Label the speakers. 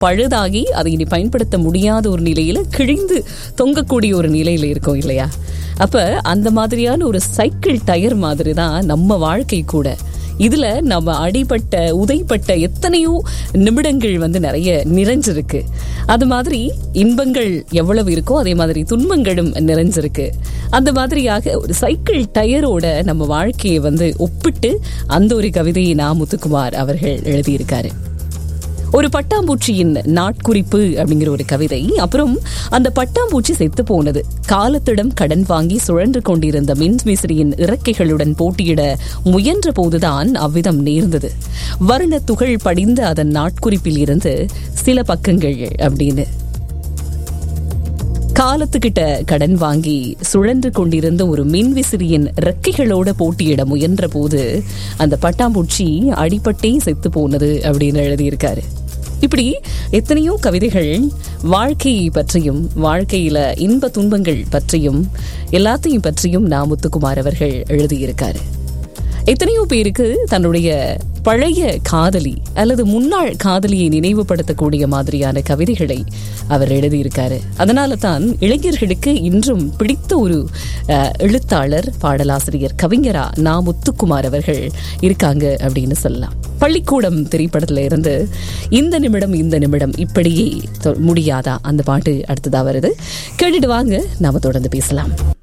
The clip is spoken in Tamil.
Speaker 1: பழுதாகி அதை இனி பயன்படுத்த முடியாத ஒரு நிலையில கிழிந்து தொங்கக்கூடிய ஒரு நிலையில இருக்கும் இல்லையா அப்ப அந்த மாதிரியான ஒரு சைக்கிள் டயர் மாதிரி தான் நம்ம வாழ்க்கை கூட இதுல நம்ம அடிபட்ட உதைப்பட்ட எத்தனையோ நிமிடங்கள் வந்து நிறைய நிறைஞ்சிருக்கு அது மாதிரி இன்பங்கள் எவ்வளவு இருக்கோ அதே மாதிரி துன்பங்களும் நிறைஞ்சிருக்கு அந்த மாதிரியாக ஒரு சைக்கிள் டயரோட நம்ம வாழ்க்கையை வந்து ஒப்பிட்டு அந்த ஒரு கவிதையை நா முத்துக்குமார் அவர்கள் எழுதியிருக்காரு ஒரு பட்டாம்பூச்சியின் நாட்குறிப்பு அப்படிங்கிற ஒரு கவிதை அப்புறம் அந்த பட்டாம்பூச்சி செத்து போனது காலத்திடம் கடன் வாங்கி சுழன்று கொண்டிருந்த மின்விசிறியின் இறக்கைகளுடன் போட்டியிட முயன்ற போதுதான் அவ்விதம் நேர்ந்தது வர்ண துகள் படிந்த அதன் நாட்குறிப்பில் இருந்து சில பக்கங்கள் அப்படின்னு காலத்துக்கிட்ட கடன் வாங்கி சுழன்று கொண்டிருந்த ஒரு மின்விசிறியின் ரெக்கைகளோட போட்டியிட முயன்ற போது அந்த பட்டாம்பூச்சி அடிபட்டே செத்து போனது அப்படின்னு எழுதியிருக்காரு இப்படி எத்தனையோ கவிதைகள் வாழ்க்கையை பற்றியும் வாழ்க்கையில இன்ப துன்பங்கள் பற்றியும் எல்லாத்தையும் பற்றியும் நா முத்துக்குமார் அவர்கள் எழுதியிருக்காரு எத்தனையோ பேருக்கு தன்னுடைய பழைய காதலி அல்லது முன்னாள் காதலியை நினைவுபடுத்தக்கூடிய மாதிரியான கவிதைகளை அவர் எழுதியிருக்காரு அதனால தான் இளைஞர்களுக்கு இன்றும் பிடித்த ஒரு அஹ், எழுத்தாளர் பாடலாசிரியர் கவிஞரா நா முத்துக்குமார் அவர்கள் இருக்காங்க அப்படின்னு சொல்லலாம் பள்ளிக்கூடம் திரைப்படத்துல இருந்து இந்த நிமிடம் இந்த நிமிடம் இப்படியே தொ- முடியாதா அந்த பாட்டு அடுத்ததா வருது கேட்டுட்டு வாங்க நாம தொடர்ந்து பேசலாம்